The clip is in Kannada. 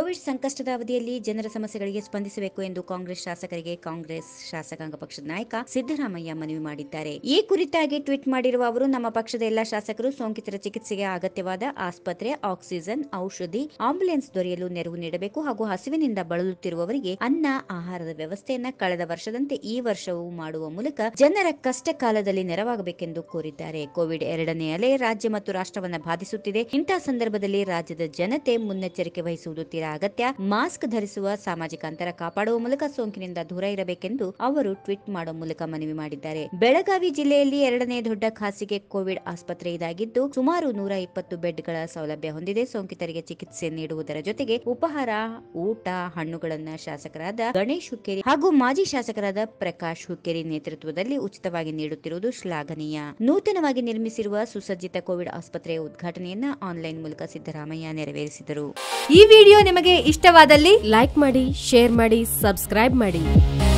ಕೋವಿಡ್ ಸಂಕಷ್ಟದ ಅವಧಿಯಲ್ಲಿ ಜನರ ಸಮಸ್ಯೆಗಳಿಗೆ ಸ್ಪಂದಿಸಬೇಕು ಎಂದು ಕಾಂಗ್ರೆಸ್ ಶಾಸಕರಿಗೆ ಕಾಂಗ್ರೆಸ್ ಶಾಸಕಾಂಗ ಪಕ್ಷದ ನಾಯಕ ಸಿದ್ದರಾಮಯ್ಯ ಮನವಿ ಮಾಡಿದ್ದಾರೆ ಈ ಕುರಿತಾಗಿ ಟ್ವೀಟ್ ಮಾಡಿರುವ ಅವರು ನಮ್ಮ ಪಕ್ಷದ ಎಲ್ಲಾ ಶಾಸಕರು ಸೋಂಕಿತರ ಚಿಕಿತ್ಸೆಗೆ ಅಗತ್ಯವಾದ ಆಸ್ಪತ್ರೆ ಆಕ್ಸಿಜನ್ ಔಷಧಿ ಆಂಬ್ಯುಲೆನ್ಸ್ ದೊರೆಯಲು ನೆರವು ನೀಡಬೇಕು ಹಾಗೂ ಹಸಿವಿನಿಂದ ಬಳಲುತ್ತಿರುವವರಿಗೆ ಅನ್ನ ಆಹಾರದ ವ್ಯವಸ್ಥೆಯನ್ನ ಕಳೆದ ವರ್ಷದಂತೆ ಈ ವರ್ಷವೂ ಮಾಡುವ ಮೂಲಕ ಜನರ ಕಷ್ಟ ಕಾಲದಲ್ಲಿ ನೆರವಾಗಬೇಕೆಂದು ಕೋರಿದ್ದಾರೆ ಕೋವಿಡ್ ಎರಡನೇ ಅಲೆ ರಾಜ್ಯ ಮತ್ತು ರಾಷ್ಟ್ರವನ್ನ ಬಾಧಿಸುತ್ತಿದೆ ಇಂತಹ ಸಂದರ್ಭದಲ್ಲಿ ರಾಜ್ಯದ ಜನತೆ ಮುನ್ನೆಚ್ಚರಿಕೆ ವಹಿಸುವುದು ತೀರಾ ಅಗತ್ಯ ಮಾಸ್ಕ್ ಧರಿಸುವ ಸಾಮಾಜಿಕ ಅಂತರ ಕಾಪಾಡುವ ಮೂಲಕ ಸೋಂಕಿನಿಂದ ದೂರ ಇರಬೇಕೆಂದು ಅವರು ಟ್ವೀಟ್ ಮಾಡುವ ಮೂಲಕ ಮನವಿ ಮಾಡಿದ್ದಾರೆ ಬೆಳಗಾವಿ ಜಿಲ್ಲೆಯಲ್ಲಿ ಎರಡನೇ ದೊಡ್ಡ ಖಾಸಗಿ ಕೋವಿಡ್ ಆಸ್ಪತ್ರೆ ಇದಾಗಿದ್ದು ಸುಮಾರು ನೂರ ಇಪ್ಪತ್ತು ಬೆಡ್ಗಳ ಸೌಲಭ್ಯ ಹೊಂದಿದೆ ಸೋಂಕಿತರಿಗೆ ಚಿಕಿತ್ಸೆ ನೀಡುವುದರ ಜೊತೆಗೆ ಉಪಹಾರ ಊಟ ಹಣ್ಣುಗಳನ್ನ ಶಾಸಕರಾದ ಗಣೇಶ್ ಹುಕ್ಕೇರಿ ಹಾಗೂ ಮಾಜಿ ಶಾಸಕರಾದ ಪ್ರಕಾಶ್ ಹುಕ್ಕೇರಿ ನೇತೃತ್ವದಲ್ಲಿ ಉಚಿತವಾಗಿ ನೀಡುತ್ತಿರುವುದು ಶ್ಲಾಘನೀಯ ನೂತನವಾಗಿ ನಿರ್ಮಿಸಿರುವ ಸುಸಜ್ಜಿತ ಕೋವಿಡ್ ಆಸ್ಪತ್ರೆಯ ಉದ್ಘಾಟನೆಯನ್ನ ಆನ್ಲೈನ್ ಮೂಲಕ ಸಿದ್ದರಾಮಯ್ಯ ನೆರವೇರಿಸಿದರು ಈ ವಿಡಿಯೋ ನಿಮಗೆ ಇಷ್ಟವಾದಲ್ಲಿ ಲೈಕ್ ಮಾಡಿ ಶೇರ್ ಮಾಡಿ ಸಬ್ಸ್ಕ್ರೈಬ್ ಮಾಡಿ